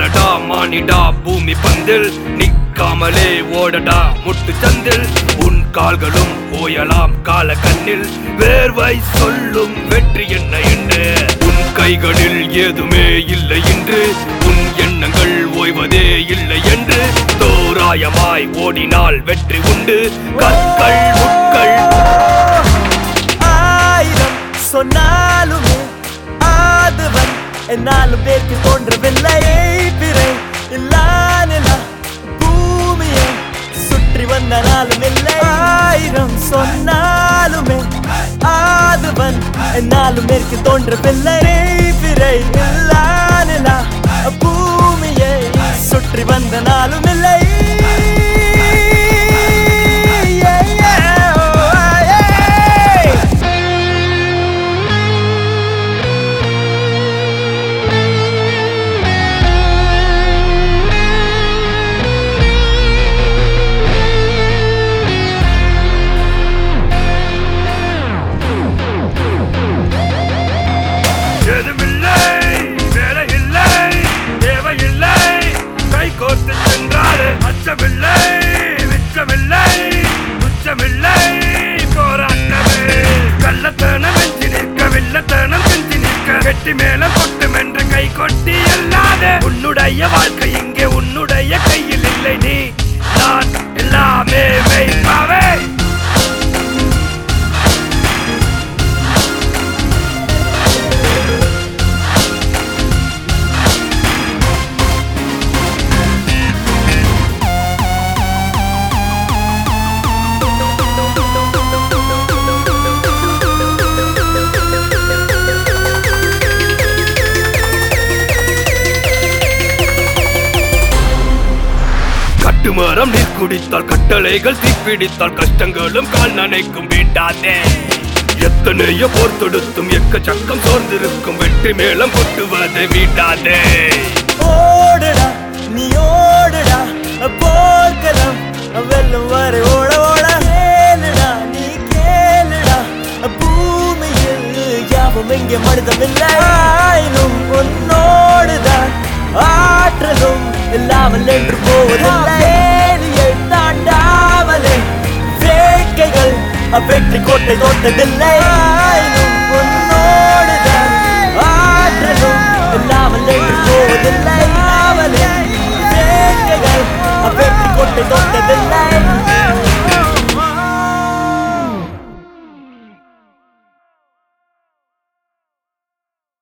பாரடா மானிடா பூமி பந்தில் நிக்காமலே ஓடடா முட்டு சந்தில் உன் கால்களும் ஓயலாம் கால கண்ணில் வேர்வை சொல்லும் வெற்றி என்ன என்று உன் கைகளில் ஏதுமே இல்லை என்று உன் எண்ணங்கள் ஓய்வதே இல்லை என்று தோராயமாய் ஓடினால் வெற்றி உண்டு கற்கள் முட்கள் ஆயிரம் சொன்னாலுமே ஆதவன் என்னாலும் பேருக்கு தோன்றவில்லை பிறை இல்லானிலா பூமியை சுற்றி வந்த நாளும் இல்லை ஆயிரம் சொன்னாலுமே ஆதவன் என்னாலும் மேற்கு தோன்றவில்லை பிறை இல்லானிலா பூமியை சுற்றி வந்த நாளும் இல்லை Yeah, yeah, oh, yeah. எதுமில்லை வேலை இல்லை தேவையில்லை கை கோர்த்து சென்றாலே அச்சமில்லை மிச்சமில்லை உச்சமில்லை போராட்டமே கள்ளத்தனம் வெஞ்சி நிற்க வில்லத்தனம் செஞ்சு நிற்க வெட்டி மேல கொட்டும் என்று கை கொட்டி அல்லாத உன்னுடைய வாழ்க்கை இங்கே உன்னுடைய கையில் இல்லை நீ நான் எல்லாமே மெய்ப்பாவே கட்டுமரம் நீர் குடித்தால் கட்டளைகள் தீப்பிடித்தால் கஷ்டங்களும் கால் நனைக்கும் வேண்டாதே எத்தனையோ போர் தொடுத்தும் எக்கச்சக்கம் சோர்ந்திருக்கும் வெற்றி மேளம் கொட்டுவதை வீட்டாதே ஓடுடா நீ ஓடுடா போர்க்கலாம் வெல்லும் வரை ஓட ஓட கேளுடா நீ கேளுடா பூமியில் யாவும் எங்கே மனிதமில்லை ஆயினும் உன்னோடுதான் ஆற்றலும் இல்லாமல் என்று போவதில்லை வேலியை தாண்டாமலே வேட்கைகள் வெற்றி கோட்டை தோட்டதில்லை